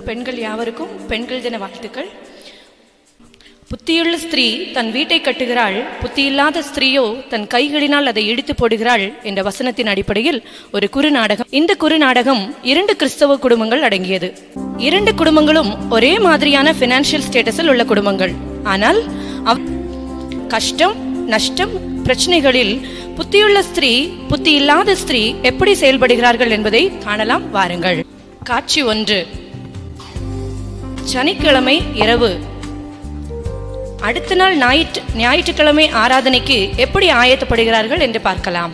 பெண்கள் யாவருக்கும் பெண்கள் தின வாழ்த்துக்கள் புத்தியுள்ள ஸ்திரீ தன் வீட்டை கட்டுகிறாள் புத்தியில்லாத ஸ்திரீயோ தன் கைகளினால் அதை இடித்து போடுகிறாள் என்ற வசனத்தின் அடிப்படையில் ஒரு குறுநாடகம் இந்த குறுநாடகம் இரண்டு கிறிஸ்தவ குடும்பங்கள் அடங்கியது இரண்டு குடும்பங்களும் ஒரே மாதிரியான பினான்சியல் ஸ்டேட்டஸில் உள்ள குடும்பங்கள் ஆனால் அவ் கஷ்டம் நஷ்டம் பிரச்சனைகளில் புத்தியுள்ள ஸ்திரீ புத்தி இல்லாத ஸ்திரீ எப்படி செயல்படுகிறார்கள் என்பதை காணலாம் வாருங்கள் காட்சி ஒன்று சனிக்கிழமை இரவு அடுத்த நாள் ஞாயிற்று ஞாயிற்றுக்கிழமை ஆராதனைக்கு எப்படி ஆயத்தப்படுகிறார்கள் என்று பார்க்கலாம்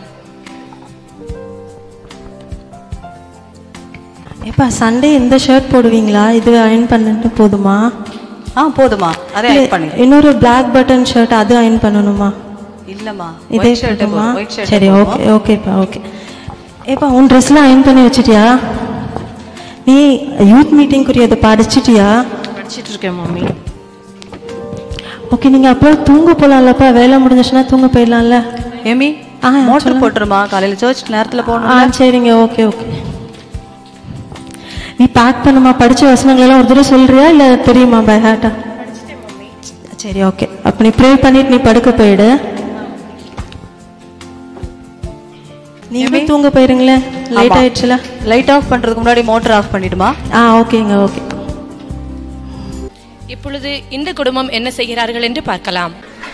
ஏப்பா சண்டே இந்த ஷர்ட் போடுவீங்களா இது அயன் பண்ணிட்டு போதுமா ஆ போதுமா அதே இல்ல, add பண்ணி இன்னொரு Black பட்டன் ஷர்ட் அது அயன் பண்ணணுமா இல்லம்மா இதே ஒயிட் ஷர்ட் போதுமா ஒயிட் ஷர்ட் சரி ஓகே ஓகேப்பா ஓகே ஏப்பா உன் ட்ரெஸ்லாம் அயன் பண்ணி வச்சிட்டியா நீ யூத் மீட்டிங்குரியதை படிச்சிட்டியா படிச்சிட்டு இருக்கேன் மம்மி ஓகே நீங்க அப்புறம் தூங்க போலாம்லப்பா வேலை முடிஞ்சிச்சுன்னா தூங்க போயிடலாம்ல ஏமி ஆ, மோட்டர் போட்டுருமா காலையில சர்ச் நேரத்துல ஆ போகணும் சரிங்க ஓகே ஓகே நீ பேக் பண்ணுமா படிச்ச வசனங்கள் எல்லாம் ஒரு தடவை சொல்றியா இல்ல தெரியுமா பை ஹார்ட்டா சரி ஓகே அப்ப நீ ப்ரே பண்ணிட்டு நீ படுக்க போயிடு நீங்க தூங்க போயிருங்களேன் லேட் ஆயிடுச்சுல லைட் ஆஃப் பண்றதுக்கு முன்னாடி மோட்டர் ஆஃப் பண்ணிடுமா ஆ ஓகேங்க ஓகே இப்பொழுது இந்த குடும்பம் என்ன செய்கிறார்கள் என்று பார்க்கலாம்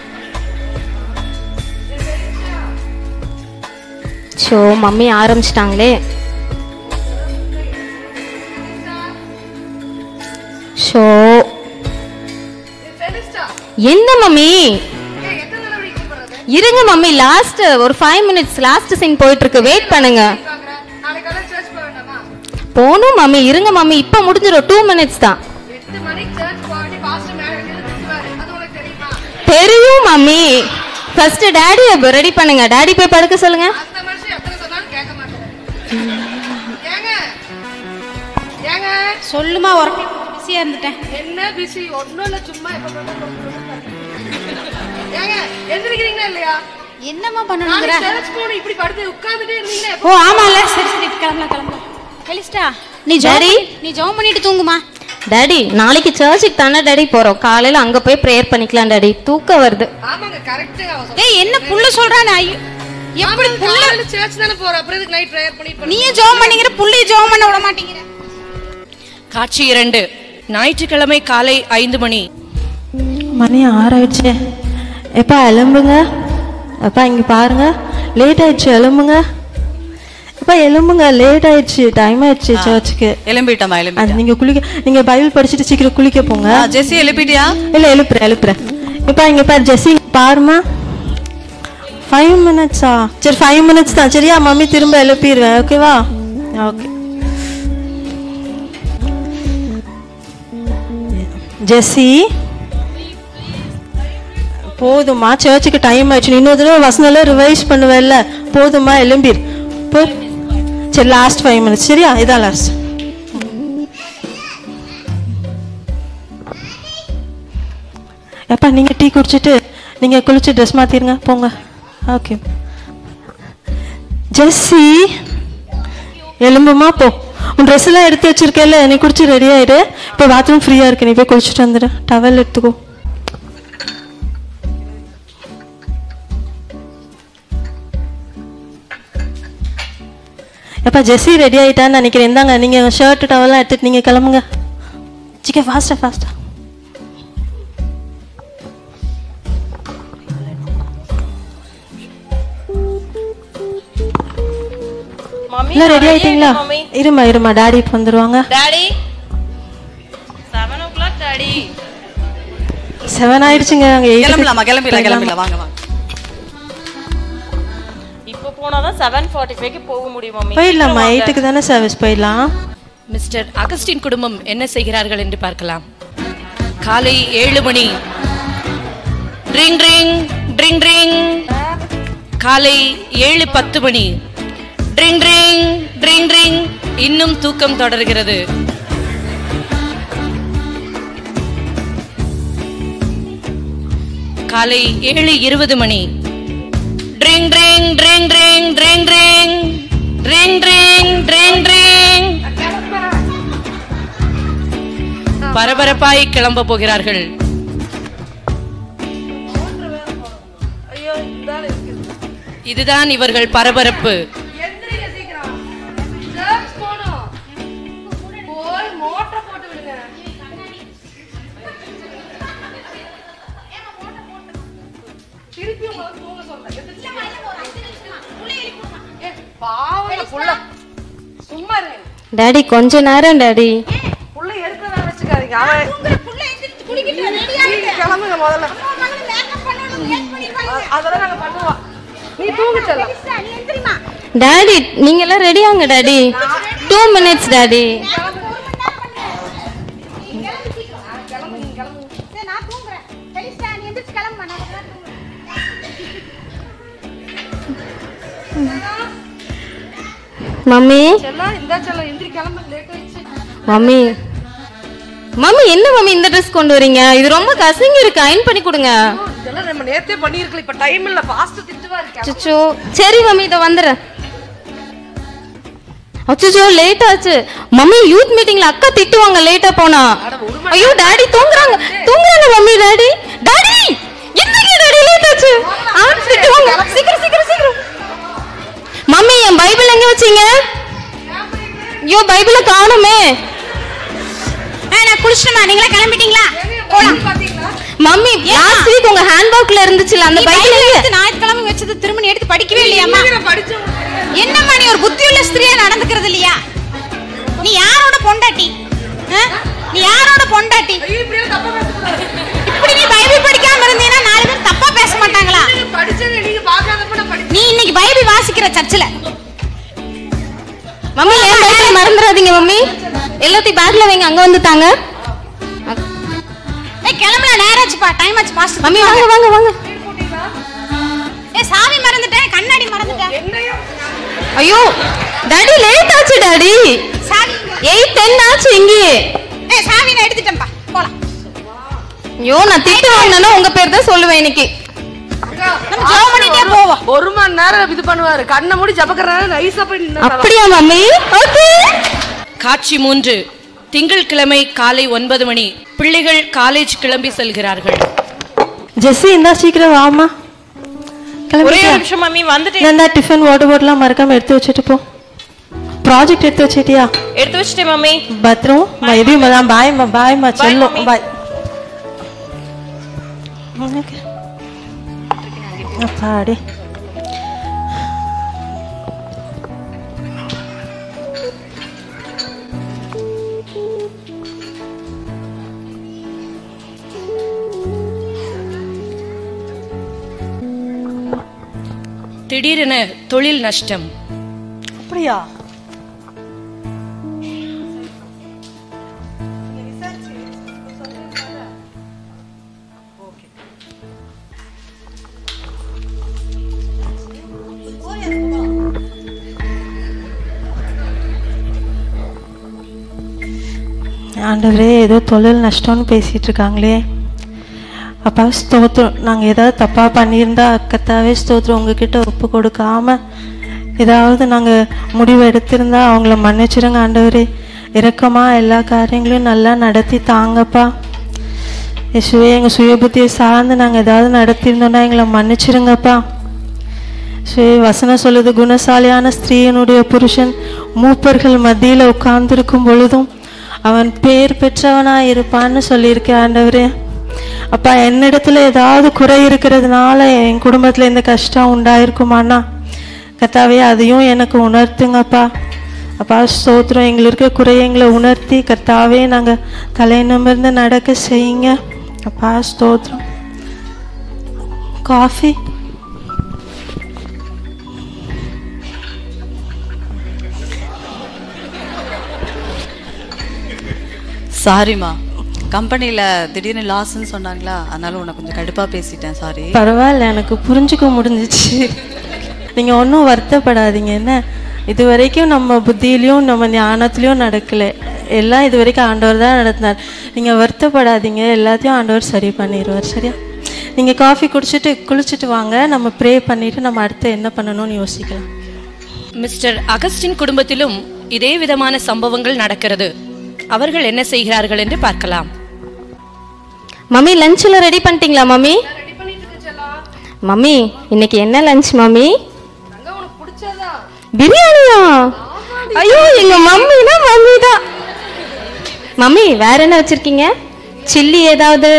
ஷோ மம்மி ஆரம்பிச்சிட்டாங்களே ஷோ என்ன மம்மி இருங்க மம்மி லாஸ்ட் ஒரு ஃபைவ் மினிட்ஸ் லாஸ்ட் சீன் போயிட்டு இருக்கு வெயிட் பண்ணுங்க போகணும் மம்மி இருங்க மம்மி இப்போ முடிஞ்சிடும் டூ மினிட்ஸ் தான் தெரியும் மம்மி ஃபர்ஸ்ட் டாடி ரெடி பண்ணுங்க டாடி போய் படுக்க சொல்லுங்க சொல்லுமா ஒர்க் பிஸியா இருந்துட்டேன் என்ன பிஸி ஒண்ணும் இல்ல சும்மா எப்ப பார்த்தாலும் ஏங்க எந்திரிக்கிறீங்களா இல்லையா என்னம்மா பண்ணணுங்கிற சர்ச் போன இப்படி படுத்து உட்கார்ந்துட்டே இருந்தீங்களே ஓ ஆமால சரி சரி கிளம்பலாம் கிளம்பலாம் எலிஸ்டா நீ ஜாடி நீ ஜெபம் பண்ணிட்டு தூங்குமா டாடி நாளைக்கு சர்ச்சுக்கு தானே டாடி போறோம் காலையில அங்க போய் ப்ரேயர் பண்ணிக்கலாம் டாடி தூக்கம் வருது ஆமாங்க கரெக்ட் அவன் ஏய் என்ன புள்ள சொல்றானே ஐயோ எப்படி புள்ள சொல்ல சர்ச் தானே போற அப்புறம் இதுக்கு நைட் ப்ரேயர் பண்ணிட்டு நீயே ஜெபம் பண்ணிக்கிற புள்ளைய ஜெபம் பண்ண விட மாட்டேங்கிற காட்சி இரண்டு ஞாயிற்றுக்கிழமை காலை ஐந்து மணி மணி ஆறாயிடுச்சு எப்பா எலும்புங்க அப்பா இங்க பாருங்க லேட் ஆயிடுச்சு எலும்புங்க எப்பா எலும்புங்க லேட் ஆயிடுச்சு டைம் ஆயிடுச்சு சர்ச்சுக்கு எலும்பிட்டமா எலும்பி அது நீங்க குளிக்க நீங்க பைபிள் படிச்சுட்டு சீக்கிரம் குளிக்க போங்க ஜெஸ்ஸி எழுப்பிட்டியா இல்ல எழுப்புறேன் எழுப்புறேன் இப்ப இங்க பாரு ஜெஸ்ஸி பாருமா ஃபைவ் மினிட்ஸா சரி ஃபைவ் மினிட்ஸ் தான் சரியா மம்மி திரும்ப எழுப்பிடுவேன் ஓகேவா ஓகே ஜெஸ்ஸி போதுமா சர்ச்சுக்கு டைம் ஆயிடுச்சு நீ இன்னொரு தடவை வசனம்லாம் ரிவைஸ் பண்ணுவேல்ல போதுமா எழும்பிர் போ சரி லாஸ்ட் ஃபைவ் மினிட்ஸ் சரியா இதான் லாஸ்ட் எப்பா நீங்கள் டீ குடிச்சிட்டு நீங்கள் குளிச்சு ட்ரெஸ் மாற்றிருங்க போங்க ஓகே ஜெஸ்ஸி எலும்புமா போ உன் ட்ரெஸ் எல்லாம் எடுத்து வச்சிருக்கேல்ல நீ குடிச்சு ரெடி ஆயிடு இப்போ பாத்ரூம் ஃப்ரீயாக இருக்கு நீ போய் குளிச்சுட்டு வந்துடு டவல் எடுத்துக்கோ எப்பா ஜெஸ்ஸி ரெடி ஆயிட்டான்னு நினைக்கிறேன் இந்தாங்க நீங்கள் ஷர்ட் டவல்லாம் எடுத்துட்டு நீங்கள் கிளம்புங்க சிக்க ஃபாஸ்ட்டாக ஃபாஸ்ட்டாக இல்ல ரெடி ஆயிட்டீங்களா இருமா இருமா டாடி இப்போ வந்துருவாங்க daddy seven o'clock daddy seven ஆயிடுச்சுங்க அங்க eight க்கு கிளம்பலாமா கிளம்பிடலாம் கிளம்பிடலாம் வாங்க வாங்க இப்போ போனாதான் செவன் ஃபார்ட்டி ஃபைவ்க்கு போக முடியும் மம்மி போயிடலாமா எயிட்டுக்கு தானே சர்வீஸ் போயிடலாம் மிஸ்டர் அகஸ்டின் குடும்பம் என்ன செய்கிறார்கள் என்று பார்க்கலாம் காலை ஏழு மணி ட்ரிங் ட்ரிங் ட்ரிங் ட்ரிங் காலை ஏழு பத்து மணி ட்ரிங் ட்ரிங் ட்ரிங் ட்ரிங் இன்னும் தூக்கம் தொடர்கிறது காலை ஏழு இருபது மணி ட்ரிங் ட்ரிங் ட்ரிங் ட்ரிங் ட்ரிங் ட்ரிங் ட்ரிங் ட்ரிங் ட்ரிங் ட்ரிங் பரபரப்பாய் கிளம்ப போகிறார்கள் ஐயோ இந்த ஆள் இருக்குது இதுதான் இவர்கள் பரபரப்பு எந்திரிங்க சீக்கிரம் சர்ச் போகணும் போய் மோட்டர் போட்டு விடுங்க திருப்பி உங்களை தூங்க சொல்றேன் எந்திரிச்சுங்க. ஏ, பாவம் இந்த புள்ள சும்மா இருங்க டாடி கொஞ்ச நேரம் டாடி புள்ள எடுக்கிறதா வச்சுக்காதீங்க அவன் நீங்க கிளம்புங்க முதல்ல அ- அதெல்லாம் நாங்க பண்ணுவோம் நீ தூங்கு செல்லம் டாடி நீங்க எல்லாம் ரெடியாங்க daddy two minutes daddy mummy செல்லம் இந்த செல்லம் எந்திரி கிளம்பு லேட் ஆயிடுச்சு மம்மி மம்மி என்ன மம்மி இந்த ட்ரெஸ் கொண்டு வரீங்க இது ரொம்ப கசங்கி இருக்கு அயன் பண்ணி கொடுங்க இதெல்லாம் நம்ம நேத்தே பண்ணிருக்கலாம் இப்ப டைம் இல்ல ஃபாஸ்ட் திட்டுவா இருக்கேன் அச்சோ சரி மம்மி இத வந்துடுறேன் அச்சோ லேட் ஆச்சு மம்மி யூத் மீட்டிங்ல அக்கா திட்டுவாங்க லேட்டா போனா ஐயோ டாடி தூங்குறாங்க தூங்குறாங்க மம்மி டாடி டாடி என்னங்க டாடி லேட் ஆச்சு ஆ திட்டுவாங்க சீக்கிரம் சீக்கிரம் சீக்கிரம் மம்மி என் பைபிள் எங்க வச்சீங்க ஐயோ பைபிள காணுமே நான் குளிச்சுமா நீங்களா கிளம்பிட்டீங்களா மம்மி லாஸ்ட் வீக் உங்க ஹேண்ட்பேக்ல இருந்துச்சுல அந்த பைபிள் எங்க எடுத்து ஞாயிற்றுக்கிழமை வச்சது திரும்ப நீ எடுத்து படிக்கவே இல்லையாம்மா படிச்சு என்னம்மா நீ ஒரு புத்தியுள்ள ஸ்திரியா நடந்துக்கிறது இல்லையா நீ யாரோட பொண்டாட்டி ஆ? நீ யாரோட பொண்டாட்டி இப்படியே தப்பா பேசக்கூடாது இப்படி நீ பைபிள் படிக்காம இருந்தீன்னா நாலு பேர் தப்பா பேச மாட்டாங்களா நீங்க படிச்சது நீங்க பார்க்காதப்ப நான் படிச்சேன் நீ இன்னைக்கு பைபிள் வாசிக்கிற சர்ச்சில் மம்மி ஏன் பைபிள் மறந்துடாதீங்க மம்மி எல்லாத்தையும் பேக்ல வைங்க அங்க வந்து தாங்க ஏய் கிளம்பல நேரம் ஆச்சுப்பா டைம் ஆச்சு பாஸ்ட் மம்மி வாங்க வாங்க வாங்க ஏய் சாவி மறந்துட்டேன் கண்ணாடி மறந்துட்டேன் ஐயோ டாடி லேட் ஆச்சு டாடி சாவி எயிட் டென் ஆச்சு இங்கேயே ஏய் சாவி நான் எடுத்துட்டேன்ப்பா போலாம் ஐயோ நான் திட்டு வாங்கினா உங்க பேர் தான் சொல்லுவேன் இன்னைக்கு நம்ம ஜோம் பண்ணிட்டே போவோம் ஒரு மணி நேரம் இது பண்ணுவாரு கண்ணை மூடி ஜபக்கறாரு நைஸா போய் நின்னு அப்படியா மம்மி ஓகே காட்சி மூன்று திங்கட்கிழமை காலை ஒன்பது மணி பிள்ளைகள் காலேஜ் கிளம்பி செல்கிறார்கள் ஜெஸ்ஸி இந்தா சீக்கிரம் வாமா ஒரே ஒரு கிளம்பிட்டியா நிமிஷம் மம்மி வந்துட்டேன் இந்தா டிஃபன் வாட்டர் பாட்டிலாம் மறக்காம எடுத்து வச்சுட்டு போ ப்ராஜெக்ட் எடுத்து வச்சிட்டியா எடுத்து வச்சிட்டேன் மம்மி பத்திரம் எதையும் தான் பாய்மா பாய்மா செல்லும் mummy. பாய் அப்பாடி திடீரென தொழில் நஷ்டம் அப்படியா ஆண்டவரே ஏதோ தொழில் நஷ்டம்னு பேசிட்டு இருக்காங்களே அப்பா ஸ்தோத்திரம் நாங்கள் ஏதாவது தப்பாக பண்ணியிருந்தா கத்தாவே ஸ்தோத்திரம் உங்ககிட்ட ஒப்பு கொடுக்காம ஏதாவது நாங்கள் முடிவு எடுத்திருந்தா அவங்கள மன்னிச்சிருங்க ஆண்டவரே இரக்கமாக எல்லா காரியங்களையும் நல்லா நடத்தி தாங்கப்பா இயேசுவே எங்கள் சுயபுத்தியை சார்ந்து நாங்கள் ஏதாவது நடத்தியிருந்தோம்னா எங்களை மன்னிச்சிருங்கப்பா ஸ்ரீ வசனம் சொல்லுது குணசாலியான ஸ்திரீயனுடைய புருஷன் மூப்பர்கள் மத்தியில் உட்கார்ந்திருக்கும் பொழுதும் அவன் பேர் பெற்றவனாய் இருப்பான்னு சொல்லியிருக்கேன் ஆண்டவரே அப்பா என்னிடத்துல ஏதாவது குறை இருக்கிறதுனால என் குடும்பத்தில் இந்த கஷ்டம் உண்டாயிருக்குமாண்ணா கத்தாவே அதையும் எனக்கு உணர்த்துங்கப்பா அப்பா ஸ்தோத்திரம் எங்களுக்கு இருக்க குறையை எங்களை உணர்த்தி கர்த்தாவே நாங்கள் தலை நிமிர்ந்து நடக்க செய்யுங்க அப்பா ஸ்தோத்திரம் காஃபி சாரிம்மா கம்பெனியில் திடீர்னு லாஸ்ன்னு சொன்னாங்களா அதனால உன்னை கொஞ்சம் கடுப்பாக பேசிட்டேன் சாரி பரவாயில்ல எனக்கு புரிஞ்சுக்க முடிஞ்சிச்சு நீங்கள் ஒன்றும் வருத்தப்படாதீங்க என்ன இது வரைக்கும் நம்ம புத்தியிலையும் நம்ம ஞானத்துலேயும் நடக்கல எல்லாம் இது வரைக்கும் ஆண்டவர் தான் நடத்தினார் நீங்கள் வருத்தப்படாதீங்க எல்லாத்தையும் ஆண்டவர் சரி பண்ணிடுவார் சரியா நீங்கள் காஃபி குடிச்சிட்டு குளிச்சுட்டு வாங்க நம்ம ப்ரே பண்ணிவிட்டு நம்ம அடுத்து என்ன பண்ணணும்னு யோசிக்கலாம் மிஸ்டர் அகஸ்டின் குடும்பத்திலும் இதே விதமான சம்பவங்கள் நடக்கிறது அவர்கள் என்ன செய்கிறார்கள் என்று பார்க்கலாம் மம்மி லஞ்ச் எல்லாம் ரெடி பண்ணிட்டீங்களா மம்மி மம்மி இன்னைக்கு என்ன லஞ்ச் மம்மி பிரியாணியா ஐயோ எங்க மம்மி தான் மம்மி தான் மம்மி வேற என்ன வச்சிருக்கீங்க சில்லி ஏதாவது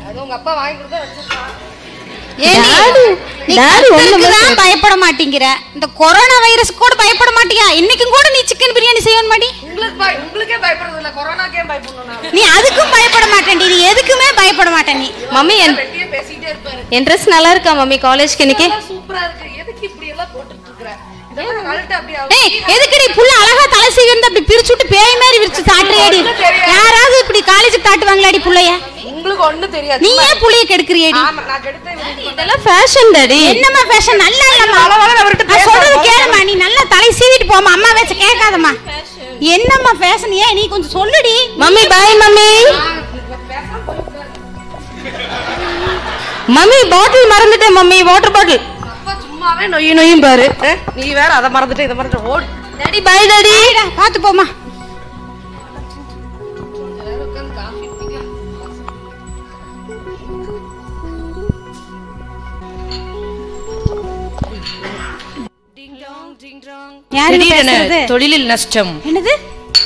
ஏண்டி, நீ டாடி ஒண்ணுமே கத்தலுக்கு தான் செய்ய- பயப்பட மாட்டேங்கிற இந்த கொரோனா வைரஸ் கூட பயப்பட மாட்டியா இன்னைக்கும் கூட நீ சிக்கன் பிரியாணி செய்யணும் மாடி உங்களுக்கு பய- உங்களுக்கே பயப்படுறது இல்ல கொரோனாக்கே பயப்படணும் நான் நீ அதுக்கும் பயப்பட மாட்டேன்டி நீ எதுக்குமே பயப்பட மாட்டேன் நீ மம்மி என் வெட்டியே பேசிக்கிட்டே இருப்பாரு என் ட்ரெஸ் நல்லா இருக்கா மம்மி காலேஜ்க்கு இன்னைக்கு எல்லாம் சூப்பரா இருக்கு எதுக்கு இப்படி எல்லாம் போட்டுட்டு இருக்கிற இதெல்லாம் கழட்டு அப்படியே ஏய் எதுக்குடி புள்ள அழகா தலை சீவிருந்து அப்படி பிரிச்சு விட்டு பேய் மாதிரி விரிச்சு தாட்டுறியாடி யாராவது இப்படி காலேஜுக்கு தாட்டுவாங்களாடி புள்ளைய உங்களுக்கு ஒண்ணும் தெரியாது நீ ஏன் புள்ளைய கெடுக்கிறியடி ஆமா நான் கெடுத்தேன் இதெல்லாம் ஃபேஷன் டாடி என்னம்மா ஃபேஷன் நல்லா இல்லம்மா வள வள அவர்கிட்ட நான் பேச சொல்றது போக கேளுமா நீ நல்லா தலை சீவிட்டு போமா அம்மா வச்சு கேட்காதம்மா என்னம்மா ஃபேஷன் ஏன் நீ கொஞ்சம் சொல்லுடி mummy bye mummy mummy bottle மறந்துட்டேன் மம்மி வாட்டர் பாட்டில் அப்பா சும்மாவே நொய் நொய்யும் பாரு அஹ், நீ வேற அதை மறந்துட்டு இதை மறந்துட்டு ஓடு டாடி பாய் டாடி பாத்து போமா யாரு திடீரென பேசுறது தொழிலில் நஷ்டம் என்னது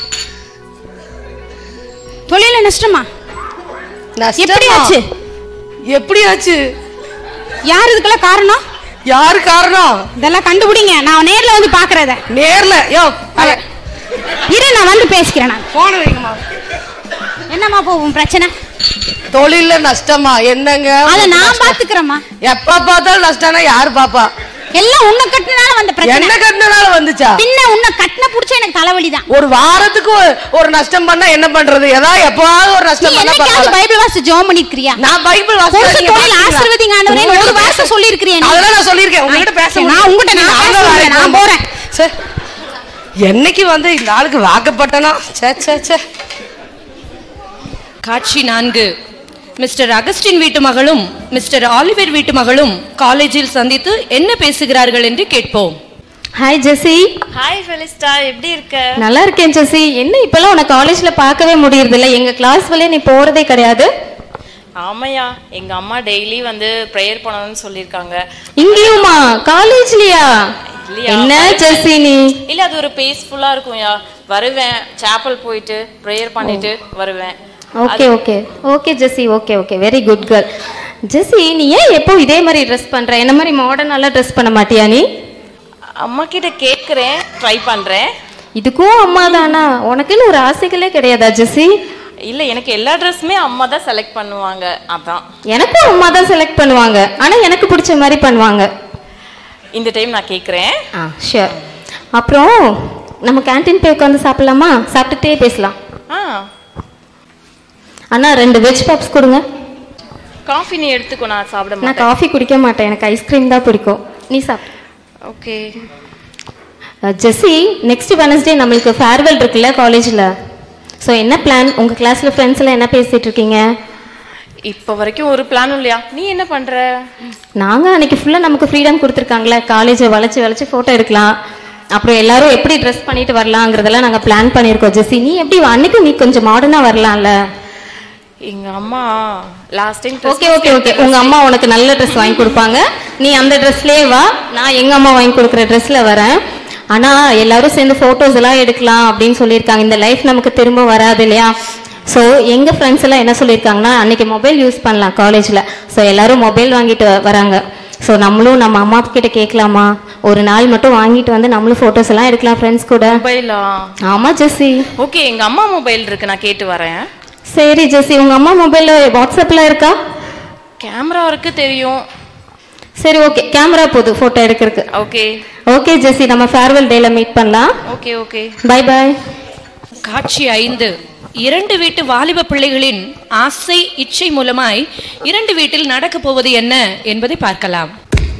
தொழில நஷ்டமா எப்படி ஆச்சு எப்படி ஆச்சு யார் இதுக்கெல்லாம் காரணம் யாரு காரணம் இதெல்லாம் கண்டுபிடிங்க நான் நேர்ல வந்து பாக்குறத நேர்ல யோ இரு நான் வந்து பேசிக்கிறேன் நான் போன வைங்கம்மா என்னம்மா போகும் பிரச்சனை தொழில்ல நஷ்டமா என்னங்க அத நான் பாத்துக்கிறேம்மா எப்ப பார்த்தாலும் நஷ்டம்னா யாரு பாப்பா எல்லாம் உன்னை கட்டினால வந்த பிரச்சனை என்ன கட்டினால வந்துச்சா பின்ன உன்னை கட்டின புடிச்ச எனக்கு தலைவலி தான் ஒரு வாரத்துக்கு ஒரு- ஒரு நஷ்டம் பண்ணா என்ன பண்றது ஏதாவது எப்பாவது ஒரு நீ நஷ்டம் பண்ணா என்னைக்காவது பரவாயில்ல. பைபிள் வாசி ஜெபம் பண்ணிருக்கியா நான் பைபிள் புருஷ வாசிக்கிறேன் தொழில் ஆசீர்வதிங்க ஆண்டவரே ஒரு வாசம் சொல்லி இருக்கிறேன் அதெல்லாம் நான் சொல்லியிருக்கேன் உங்ககிட்ட பேச சரி, முடியாது. நான் உங்ககிட்ட நான் நீங்க பேச அங்க முடியாது, நான் வாங்க. போறேன். சே. என்னைக்கு வந்து இந்த ஆளுக்கு வாக்கப்பட்டனா சே சே சே காட்சி நான்கு மிஸ்டர் அகஸ்டின் வீட்டு மகளும் மிஸ்டர் ஆலிவர் வீட்டு மகளும் காலேஜில் சந்தித்து என்ன பேசுகிறார்கள் என்று கேட்போம் ஹாய் ஜெசி ஹாய் ஃபெலிஸ்டா எப்படி இருக்க நல்லா இருக்கேன் ஜெசி என்ன இப்பெல்லாம் உன காலேஜ்ல பார்க்கவே முடியறது இல்ல எங்க கிளாஸ் வழியே நீ போறதே கிடையாது ஆமாயா எங்க அம்மா டெய்லி வந்து ப்ரேயர் பண்ணணும்னு சொல்லியிருக்காங்க இங்கேயுமா காலேஜ்லயா இல்லையா, என்ன ஜெசி நீ இல்ல அது ஒரு பீஸ்ஃபுல்லா இருக்கும்யா வருவேன் சாப்பல் போயிட்டு ப்ரேயர் பண்ணிட்டு வருவேன் okay okay okay Jessie okay okay very good girl Jessie நீ ஏன் எப்போ இதே மாதிரி ட்ரெஸ் பண்ற என்ன மாதிரி மாடர்னாலாம் ட்ரெஸ் பண்ண மாட்டியா நீ அம்மா கிட்ட கேக்குறேன் ட்ரை பண்றேன் இதுக்கும் அம்மா தானா உனக்குன்னு ஒரு ஆசைகளே கிடையாதா ஜெசி இல்ல எனக்கு எல்லா ட்ரெஸ்ஸுமே அம்மா தான் செலக்ட் பண்ணுவாங்க அதான் எனக்கும் அம்மா தான் செலக்ட் பண்ணுவாங்க ஆனா எனக்கு பிடிச்ச மாதிரி பண்ணுவாங்க இந்த டைம் நான் கேக்குறேன் ஆ ஷியோர் அப்புறம் நம்ம கேண்டீன் போய் உட்காந்து சாப்பிடலாமா சாப்பிட்டுட்டே பேசலாம் ஆ அண்ணா ரெண்டு வெஜ் பாப்ஸ் கொடுங்க காஃபி நீ எடுத்துக்கோ நான் சாப்பிட நான் மாட்டேன் காஃபி குடிக்க மாட்டேன் எனக்கு ஐஸ்கிரீம் தான் பிடிக்கும் நீ சாப்பிடு ஓகே ஜெஸ்ஸி நெக்ஸ்ட் வெனஸ்டே நம்மளுக்கு ஃபேர்வெல் இருக்குல்ல காலேஜில் ஸோ என்ன பிளான் உங்கள் கிளாஸில் ஃப்ரெண்ட்ஸ் எல்லாம் என்ன பேசிட்டு இருக்கீங்க இப்போ வரைக்கும் ஒரு பிளானும் இல்லையா நீ என்ன பண்ற நாங்கள் அன்னைக்கு ஃபுல்லாக நமக்கு ஃப்ரீடம் கொடுத்துருக்காங்களே காலேஜை வளைச்சு வளைச்சு ஃபோட்டோ எடுக்கலாம் அப்புறம் எல்லாரும் எப்படி ட்ரெஸ் பண்ணிட்டு வரலாங்கிறதெல்லாம் நாங்கள் பிளான் பண்ணியிருக்கோம் ஜெஸ்ஸி நீ எப்படி வா? அன்னைக்கு நீ கொஞ்சம் மாடர்னாக வரலாம்ல எங்க அம்மா last time okay okay okay உங்க அம்மா உனக்கு நல்ல ட்ரெஸ் வாங்கி கொடுப்பாங்க நீ அந்த ட்ரெஸ்லயே வா நான் எங்க அம்மா வாங்கி கொடுக்குற ட்ரெஸ்ல வரேன் ஆனா எல்லாரும் சேர்ந்து போட்டோஸ் எல்லாம் எடுக்கலாம் அப்படின்னு சொல்லியிருக்காங்க இந்த லைஃப் நமக்கு திரும்ப வராது இல்லையா ஸோ எங்க ஃப்ரெண்ட்ஸ் எல்லாம் என்ன சொல்லியிருக்காங்கன்னா அன்னைக்கு மொபைல் யூஸ் பண்ணலாம் காலேஜ்ல ஸோ எல்லாரும் மொபைல் வாங்கிட்டு வ- வராங்க ஸோ நம்மளும் நம்ம அம்மா கிட்ட கேட்கலாமா ஒரு நாள் மட்டும் வாங்கிட்டு வந்து நம்மளும் போட்டோஸ் எல்லாம் எடுக்கலாம் ஃப்ரெண்ட்ஸ் கூட மொபைலா ஆமா ஜெஸ்ஸி ஓகே எங்க அம்மா மொபைல் இருக்கு நான் கேட்டு வரேன் சரி ஜெஸ்ஸி உங்க அம்மா மொபைல்ல வாட்ஸ்அப்ல இருக்கா கேமரா இருக்கு தெரியும் சரி ஓகே கேமரா போதும் போட்டோ எடுக்கிறதுக்கு ஓகே ஓகே ஜெஸ்ஸி நம்ம ஃபேர்வெல் டேல மீட் பண்ணலாம் ஓகே ஓகே பை பை காட்சி ஐந்து இரண்டு வீட்டு வாலிப பிள்ளைகளின் ஆசை இச்சை மூலமாய் இரண்டு வீட்டில் நடக்கப் போவது என்ன என்பதை பார்க்கலாம்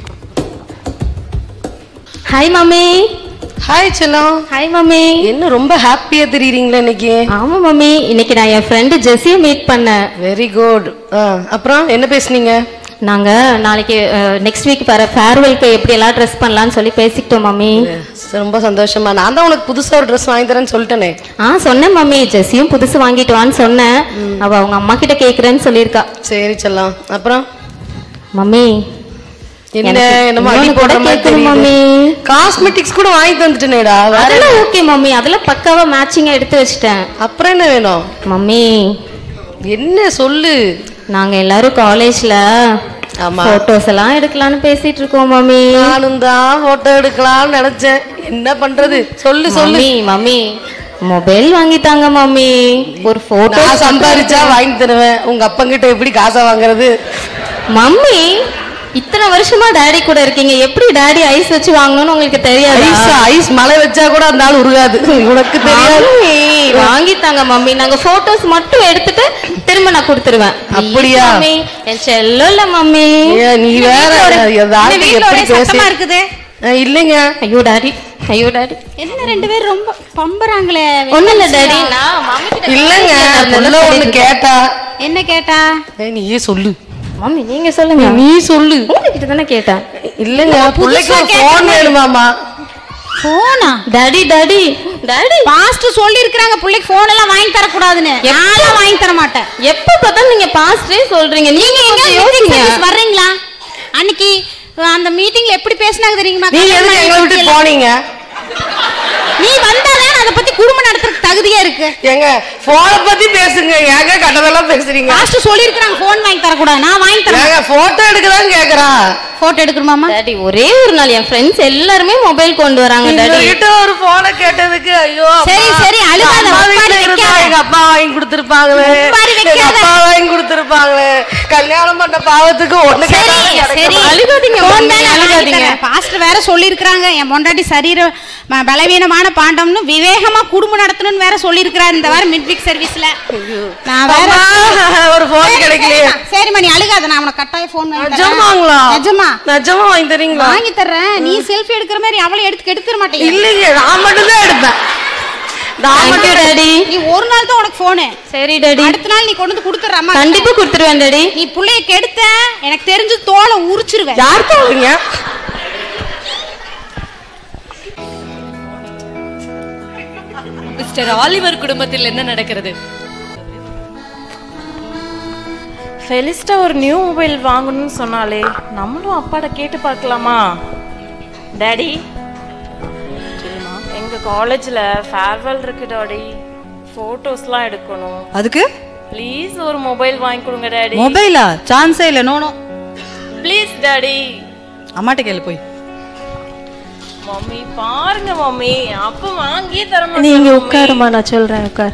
ஹாய் மம்மி ஹாய் செல்லம் ஹாய் மம்மி என்ன ரொம்ப ஹாப்பியா தெரியுறீங்களா இன்னைக்கு ஆமா மம்மி இன்னைக்கு நான் என் ஃப்ரெண்டு ஜெஸ்ஸியை மீட் பண்ணேன் வெரி குட் அப்புறம் என்ன பேசுனீங்க நாங்க நாளைக்கு நெக்ஸ்ட் வீக் வர ஃபேர்வெல்க்கு எப்படி எல்லாம் ட்ரெஸ் பண்ணலாம்னு சொல்லி பேசிக்கிட்டோம் மம்மி ரொம்ப சந்தோஷமா நான் தான் உனக்கு புதுசா ஒரு ட்ரெஸ் வாங்கி தரேன்னு சொல்லிட்டேனே ஆ சொன்னேன் மம்மி ஜெஸ்ஸியும் புதுசு வாங்கிட்டு வான்னு சொன்னேன் அவ அவங்க அம்மா கிட்ட கேக்குறேன்னு சொல்லியிருக்கா சரி செல்லம் அப்புறம் மம்மி என்ன எனக்கு என்னமோ அடி இன்னொன்னு கூட போடுற மாதிரி கேட்கணும் மம்மி. தெரியுது காஸ்மெட்டிக்ஸ் கூட வாங்கி தந்துட்டேனேடா வேற அதெல்லாம் ஓகே மம்மி அதெல்லாம் பக்காவா மேட்சிங்கா எடுத்து வச்சிட்டேன் அப்புறம் என்ன வேணும் மம்மி என்ன சொல்லு நாங்க எல்லாரும் காலேஜ்ல ஆமா போட்டோஸ் எல்லாம் எடுக்கலாம்னு பேசிட்டு இருக்கோம் மம்மி நானும் தான் போட்டோ எடுக்கலாம்னு நினைச்சேன் என்ன பண்றது சொல்லு சொல்லு மம்மி மம்மி மொபைல் வாங்கி தாங்க மம்மி ஒரு போட்டோ நான் சம்பாரிச்சா வாங்கி தருவேன் உங்க அப்பங்கிட்ட எப்படி காசை வாங்குறது மம்மி இத்தனை வருஷமா டாடி கூட இருக்கீங்க எப்படி டாடி ஐஸ் வச்சு வாங்கணும்னு உங்களுக்கு தெரியாது ஐஸ் ஐஸ் மழை வச்சா கூட அந்த ஆள் உருகாது உனக்கு தெரியாது மம்மி வாங்கி தாங்க மம்மி நாங்க போட்டோஸ் மட்டும் எடுத்துட்டு திரும்ப நான் கொடுத்துருவேன் அப்படியா? Please, மம்மி என் செல்லம் இல்ல மம்மி ஏன் நீ வேற ஏதாவது இந்த வீட்ல எப்படி ஒரே சத்தமா பேச இருக்குது இல்லைங்க ஐயோ டாடி ஐயோ டாடி என்ன ரெண்டு பேரும் ரொம்ப பம்புறாங்களே ஒண்ணும் இல்ல டாடி நான் மம்மி கிட்ட இல்லைங்க நான் புள்ள நல்லா ஒண்ணு சொல்லிட்டு கேட்டா என்ன கேட்டா ஏய், நீயே சொல்லு மம்மி நீங்க சொல்லுங்க நீ சொல்லு உங்ககிட்ட தானே கேட்டேன் இல்லைங்க பிள்ளைக்கு ஒரு போன் வேணுமாமா போனா டாடி டாடி டாடி பாஸ்ட் சொல்லி இருக்கிறாங்க பிள்ளைக்கு போன் எல்லாம் வாங்கி தர கூடாதுன்னு நான்லாம் வாங்கி தர மாட்டேன் எப்ப பார்த்தாலும் நீங்க பாஸ்டே சொல்றீங்க நீங்க நீங்க கொஞ்சம் எங்க meeting யோசிங்க service வர்றீங்களா அன்னைக்கு அஹ், அந்த மீட்டிங்ல எப்படி பேசினாங்க தெரியுமா நீ எதுக்கு எங்களை விட்டு போனீங்க நீ வந்தாதான் அதை பத்தி குடும்பம் நடத்துறதுக்கு தகுதியா இருக்கு ஏங்க போனை பத்தி பேசுங்க ஏங்க கட்டதெல்லாம் பேசுறீங்க பாஸ்ட் சொல்லி இருக்கிறாங்க போன் வாங்கி தர கூடாது நான் வாங்கி தரேன் ஏங்க போட்டோ எடுக்கதான் கேக்குறா போட்டோ எடுக்கணுமாமா டாடி ஒரே ஒரு நாள் என் ஃப்ரெண்ட்ஸ் எல்லாருமே மொபைல் கொண்டு வராங்க டாடி கிட்ட ஒரு போனை கேட்டதுக்கு ஐயோ அம்மா. சரி, சரி, அழுகாத, அம்மா உட்காரு, வீட்டுல இருந்தா வைக்காத. எங்க அப்பா வாங்கி கொடுத்திருப்பாங்களே உட்காரு, எங்க வைக்காத. அப்பா வாங்கி கொடுத்திருப்பாங்களே கல்யாணம் பண்ண பாவத்துக்கு ஒண்ணு கேட்டாலும் கிடைக்க அழுகாதீங்க Phone மம்மி, தானே வாங்கி அழுகாதீங்க தரேன். பாஸ்டர் வேற சொல்லியிருக்கிறாங்க என் பொண்டாட்டி சரீர ம- பலவீனமான பாண்டம்னு விவேகமா குடும்பம் நடத்தணும்னு வேற சொல்லியிருக்கிறாரு இந்த வாரம் மிட்விக் சர்வீஸ்ல நான் வேற அம்மா, ஒரு போன் கிடைக்கலையே சரிம்மா நீ அழுகாத நான் உனக்கு கட்டாய போன் வாங்கி தரேன். நிஜமாங்களா நிஜமா நிஜமா வாங்கி தரீங்களா வாங்கி தர்றேன் நீ செல்ஃபி எடுக்கிற மாதிரி அவளை எடுத்து எடுத்துற மாட்டேங்க இல்லைங்க நான் மட்டும் தான் எடுப்பேன் நான் Thank you, மட்டும் டாடி நீ ஒரு நாள் தான் உனக்கு போனு சரி டாடி அடுத்த நாள் நீ கொண்டு வந்து கொடுத்துற அம்மா கண்டிப்பா கொடுத்துருவேன் டாடி நீ புள்ளைய கெடுத்த எனக்கு தெரிஞ்சு தோலை உரிச்சிருவேன் யார் தோலுங்க மிஸ்டர் ஆலிவர் குடும்பத்தில் என்ன நடக்கிறது ஃபெலிஸ்டா ஒரு நியூ மொபைல் வாங்கணும்னு சொன்னாலே நம்மளும் அப்பாட்ட கேட்டு பார்க்கலாமா டாடி எங்க காலேஜ்ல ஃபேர்வெல் இருக்கு டாடி ஃபோட்டோஸ்லாம் எடுக்கணும் அதுக்கு ப்ளீஸ் ஒரு மொபைல் வாங்கி கொடுங்க டாடி மொபைலா சான்ஸே இல்லை நோனோ ப்ளீஸ் டாடி அம்மாட்ட கேளு போய் மம்மி பாருங்க மம்மி அப்ப வாங்கியே தர நீ மாட்டேன் இங்க mummy. உட்காருமா நான் சொல்றேன் உட்கார்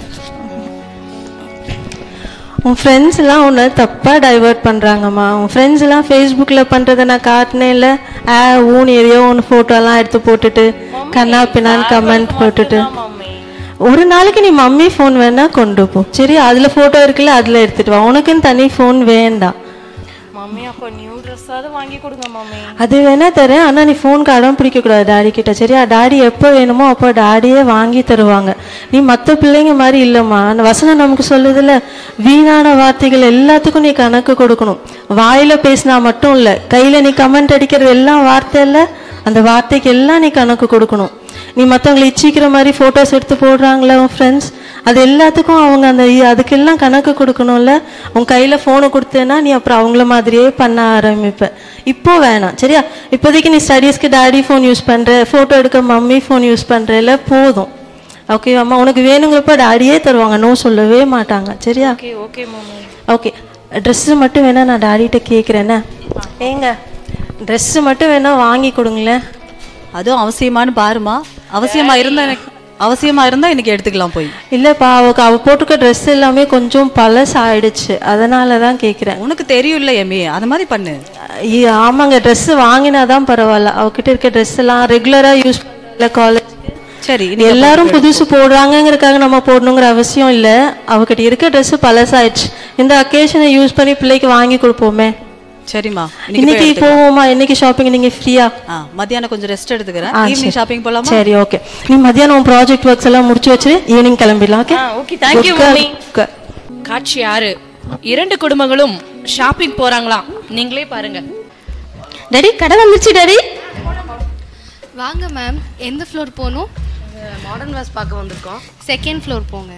உன் ஃப்ரெண்ட்ஸ் எல்லாம் உன்னை தப்பா டைவர்ட் பண்றாங்கம்மா உன் ஃப்ரெண்ட்ஸ் எல்லாம் ஃபேஸ்புக்ல பண்றதை நான் காட்டினேன்ல ஆ ஊன் எதையோ ஒன்று போட்டோ எல்லாம் எடுத்து போட்டுட்டு கண்ணா பின்னான்னு கமெண்ட் போட்டுட்டு மம்மி ஒரு நாளைக்கு நீ மம்மி ஃபோன் வேணா கொண்டு போ சரி அதுல போட்டோ இருக்குல்ல அதுல எடுத்துட்டு வா உனக்குன்னு தனி ஃபோன் வேண்டாம் மம்மி அப்ப நியூ ட்ரெஸ்ஸாவது வாங்கி கொடுங்க மம்மி அது வேணா தரேன் ஆனா நீ ஃபோனுக்கு அடம் பிடிக்க கூடாது டாடி கிட்ட சரியா டாடி எப்போ வேணுமோ அப்போ டாடியே வாங்கி தருவாங்க நீ மத்த பிள்ளைங்க மாதிரி இல்லம்மா அந்த வசனம் நமக்கு சொல்லுதுல வீணான வார்த்தைகள் எல்லாத்துக்கும் நீ கணக்கு கொடுக்கணும் வாயில பேசினா மட்டும் இல்ல கையில நீ கமெண்ட் அடிக்கிறது எல்லாம் வார்த்தை இல்ல அந்த வார்த்தைக்கு எல்லாம் நீ கணக்கு கொடுக்கணும் நீ மத்தவங்களை இச்சிக்கிற மாதிரி போட்டோஸ் எடுத்து போடுறாங்களே உன் ஃப்ரெண்ட்ஸ் அது எல்லாத்துக்கும் அவங்க அந்த இ- அதுக்கெல்லாம் கணக்கு கொடுக்கணும்ல உன் கையில போனை கொடுத்தேன்னா நீ அப்புறம் அவங்கள மாதிரியே பண்ண ஆரம்பிப்ப இப்போ வேணாம் சரியா இப்போதைக்கு நீ ஸ்டடீஸ்க்கு டாடி ஃபோன் யூஸ் பண்ற போட்டோ எடுக்க மம்மி ஃபோன் யூஸ் பண்றல போதும் ஓகே அம்மா உனக்கு வேணுங்கிறப்ப டாடியே தருவாங்க நோ சொல்லவே மாட்டாங்க சரியா okay okay mummy okay dress மட்டும் வேணா நான் டாடிகிட்ட கேட்குறேண்ணே ஏங்க ட்ரெஸ்ஸு மட்டும் வேணா வாங்கி கொடுங்களேன் அதுவும் அவசியமான்னு பாருமா அவசியமா இருந்தா எனக்கு அவசியமா இருந்தா இன்னைக்கு எடுத்துக்கலாம் போய் இல்லைப்பா அவக்கு அவ போட்டிருக்க ட்ரெஸ் எல்லாமே கொஞ்சம் பழசாயிடுச்சு அதனால தான் கேட்குறேன் உனக்கு தெரியும்ல எம்மி அது மாதிரி பண்ணு ஆமாங்க ட்ரெஸ் வாங்கினா தான் பரவாயில்ல அவகிட்ட இருக்க ட்ரெஸ் எல்லாம் ரெகுலராக யூஸ் பண்ணல காலேஜ் சரி எல்லாரும் புதுசு போடுறாங்கங்கிறதுக்காக நம்ம போடணுங்கிற அவசியம் இல்லை அவகிட்ட இருக்க ட்ரெஸ் பழசாயிடுச்சு இந்த அக்கேஷனை யூஸ் பண்ணி பிள்ளைக்கு வாங்கி கொடுப்போமே சரிம்மா இன்னைக்கு போவோமா இன்னைக்கு ஷாப்பிங் நீங்க ஃப்ரீயா ஆ மத்தியானம் கொஞ்சம் ரெஸ்ட் எடுத்துக்கிறேன் ஆ, ஈவினிங் சரி. ஷாப்பிங் போலாமா சரி ஓகே நீ மத்தியானம் உன் ப்ராஜெக்ட் ஒர்க்ஸ் எல்லாம் முடிச்சு வச்சு ஈவினிங் கிளம்பிடலாம் ஓகே ஆ, okay. Thank you, Good girl. mummy. Good. காட்சி ஆறு இரண்டு குடும்பங்களும் ஷாப்பிங் போறாங்களாம் நீங்களே பாருங்க டாடி கடை வந்துருச்சு டாடி வாங்க மேம் எந்த ஃப்ளோர் போகணும் மாடர்ன் வாஸ் பார்க்க வந்திருக்கோம் செகண்ட் ஃப்ளோர் போங்க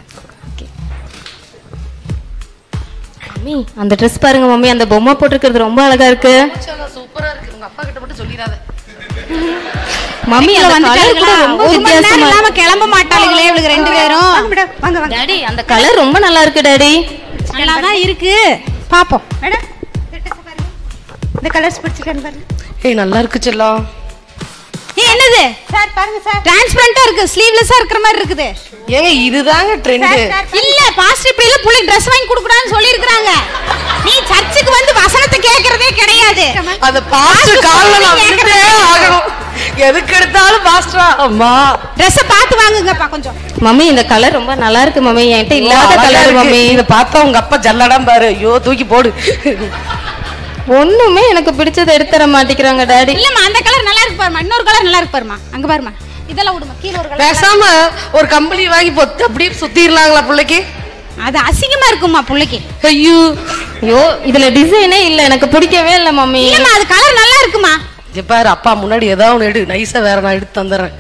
மம்மி அந்த ட்ரெஸ் பாருங்க மம்மி அந்த பொம்மை போட்டிருக்கிறது ரொம்ப அழகா இருக்கு சூப்பரா இருக்கு உங்க அப்பா கிட்ட மட்டும் சொல்லிடாத மம்மி வீட்டுல அந்த colour வந்துட்டாளுங்களா கூட ரொம்ப ஒரு மணி நேரம் வித்தியாசமா இல்லாம கிளம்ப மாட்டாளுங்களே இவளுக்கு ரெண்டு பேரும் டாடி அந்த கலர் ரொம்ப நல்லா இருக்கு டாடி நல்லா தான் இருக்கு பாப்போம் மேடம் இந்த கலர்ஸ் பிடிச்சிருக்கான்னு பாருங்க ஏய் நல்லா இருக்கு செல்லம் ஏய் என்னது சார் பாருங்க சார் டிரான்ஸ்பரண்டா இருக்கு ஸ்லீவ்லெஸ்ஸா இருக்கிற மாதிரி இருக்குது ஏங்க இதுதாங்க ட்ரெண்ட் இல்ல பாஸ்டர் இப்படி எல்லாம் புள்ளை Dress வாங்கி கொடுக்கறான்னு சொல்லி இருக்காங்க நீ சர்ச்சுக்கு வந்து வசனத்தை கேக்குறதே கிடையாது அத பாஸ்ட் கால்ல நான் விழுந்தே ஆகணும் எதுக்கு எடுத்தாலும் பாஸ்டரா அம்மா Dress பார்த்து வாங்குங்கப்பா கொஞ்சம் மம்மி இந்த கலர் ரொம்ப நல்லா இருக்கு மம்மி என்கிட்ட இல்லாத அழகா கலர் இருக்கு. மம்மி இத பார்த்தா உங்க அப்பா ஜல்லடம் பாரு ஐயோ தூக்கி போடு ஒண்ணுமே எனக்கு பிடிச்சதை எடுத்து தர மாட்டேங்கிறாங்க டாடி இல்லம்மா அந்த கலர் நல்லா இருக்கு பாருமா இன்னொரு கலர் நல்லா இருக்கு பாருமா அங்க பாருமா இதெல்லாம் விடுமா கீழ ஒரு கலர் பேசாம ஒரு கம்பளி வாங்கி பொத்து அப்படியே சுத்திரலாங்களா பிள்ளைக்கு அது அசிங்கமா இருக்குமா புள்ளைக்கு ஐயோ ஐயோ இதுல டிசைனே இல்ல எனக்கு பிடிக்கவே இல்ல மம்மி இல்லம்மா அது கலர் நல்லா இருக்குமா இங்க பாரு அப்பா முன்னாடி ஏதாவது ஒன்று எடு நைஸா வேற நான் எடுத்து தந்துடுறேன்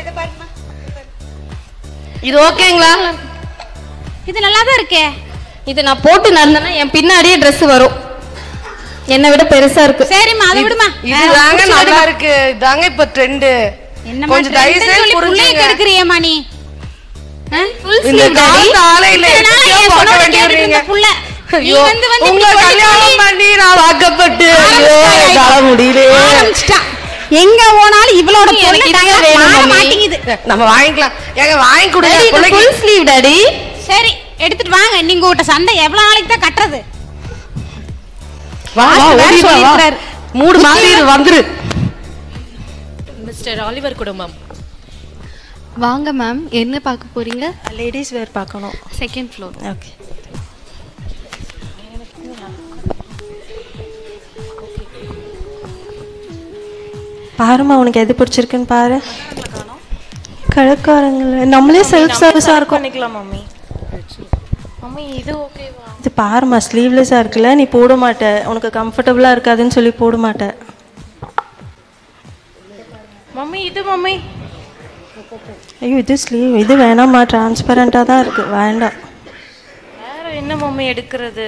இது ஓகேங்களா இது நல்லா தான் இருக்கே இது நான் போட்டு நடந்தேன்னா என் பின்னாடியே Dress வரும் என்னை விட பெருசா இருக்கு சரிம்மா அதை விடுமா இது தாங்க நல்லா இருக்கு இதாங்க இப்ப ட்ரெண்ட் என்னம்மா கொஞ்சம் தயவு trend ன்னு செய்து சொல்லி புள்ளைய புரிஞ்சுங்க கெடுக்கிறியேம்மா நீ ஆ? இந்த காலத்து ஆளே இல்ல இத்தனை நாளா எப்படியோ என் பார்க்க சொன்னதை வேண்டியவங்க. கேட்டுட்டு இருந்த புள்ள. நீ ஐயோ வந்து வந்து உங்க இப்படி சொல்லி கல்யாணம் சொல்லி பண்ணி நான் வாக்கப்பட்டு ஐயோ ஆரம்பிச்சிட்டா, என்னால முடியல ஆரம்பிச்சிட்டா. எங்க போனாலும் இவளோட பொண்ணு எனக்கு இதுவே டயலாக் வேணும், மாற மம்மி. மாட்டேங்குது நம்ம வாங்கிக்கலாம் ஏங்க வாங்கி கொடுங்க பிள்ளைக்கு ஃபுல் ஸ்லீவ் டாடி சரி எடுத்துட்டு வாங்க நீங்க உங்கள்கிட்ட சண்டை எவ்வளவு நாளைக்கு தான் கட்டுறது வா வா வேற ஓடி வா, வா சொல்லியிருக்கிறாரு. மூடு மாறிடு வந்துரு மிஸ்டர் ஆலிவர் குடும்பம் வாங்க மேம் என்ன பார்க்க போறீங்க லேடிஸ் வேர் பார்க்கணும் செகண்ட் ஃப்ளோர் ஓகே பாருமா உனக்கு எது பிடிச்சிருக்குன்னு பாரு கடைக்காரங்கள நம்மளே செல்ஃப் சர்வீஸாக இருக்கும் பண்ணிக்கலாம் மம்மி மம்மி இது ஓகேவா இது பாருமா ஸ்லீவ்லெஸ்ஸாக இருக்குல்ல நீ போட மாட்ட உனக்கு கம்ஃபர்டபுளாக இருக்காதுன்னு சொல்லி போட மாட்ட மம்மி இது மம்மி ஐயோ இது ஸ்லீவ் இது வேணாம்மா டிரான்ஸ்பரண்ட்டாக தான் இருக்குது வேண்டாம் வேற என்ன மம்மி எடுக்கிறது